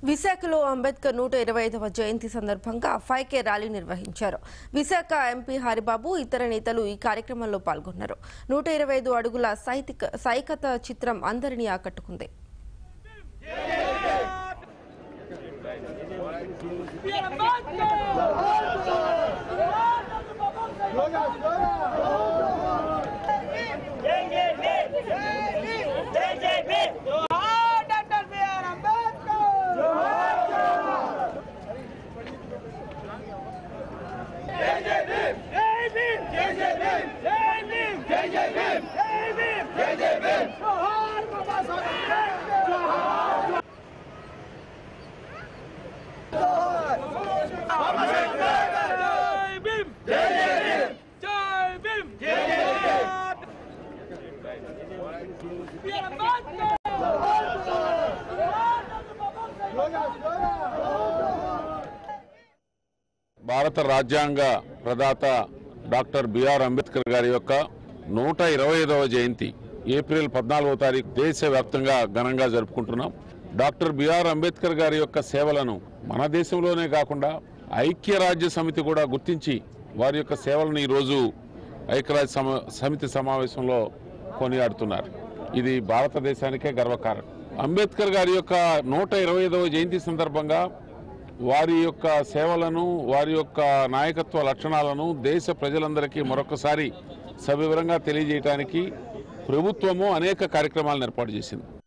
విశాఖలో అంబేద్కర్ నూట ఇరవై ఐదవ జయంతి సందర్భంగా ఫైవ్ కే ర్యాలీ నిర్వహించారు విశాఖ ఎంపీ హరిబాబు ఇతర నేతలు ఈ కార్యక్రమంలో పాల్గొన్నారు నూట ఇరవై ఐదు అడుగుల సైతిక సైకత చిత్రం అందరినీ ఆకట్టుకుంది जोहार डॉक्टर बी आर अम्बेडकर जय भीम जय जय भीम जय भीम जय जय भीम जय भीम जय जय भीम जोहार बाबा साहेब अम्बेडकर जोहार जय भीम जय जय भीम जय भीम जय जय भीम बी आर अम्बेडकर భారత రాజ్యాంగ ప్రదాత డాక్టర్ బిఆర్ అంబేద్కర్ గారి యొక్క నూట ఇరవై ఐదవ జయంతి ఏప్రిల్ పద్నాలుగవ తారీఖు దేశవ్యాప్తంగా ఘనంగా జరుపుకుంటున్నాం డాక్టర్ బిఆర్ అంబేద్కర్ గారి యొక్క సేవలను మన దేశంలోనే కాకుండా ఐక్యరాజ్య సమితి కూడా గుర్తించి వారి యొక్క సేవలను ఈరోజు ఐక్యరాజ్య సమ- సమితి సమావేశంలో కొనియాడుతున్నారు ఇది భారతదేశానికే గర్వకారణం అంబేద్కర్ గారి యొక్క నూట ఇరవై ఐదవ జయంతి సందర్భంగా వారి యొక్క సేవలను వారి యొక్క నాయకత్వ లక్షణాలను దేశ ప్రజలందరికీ మరొకసారి సవివరంగా తెలియజేయడానికి ప్రభుత్వము అనేక కార్యక్రమాలను ఏర్పాటు చేసింది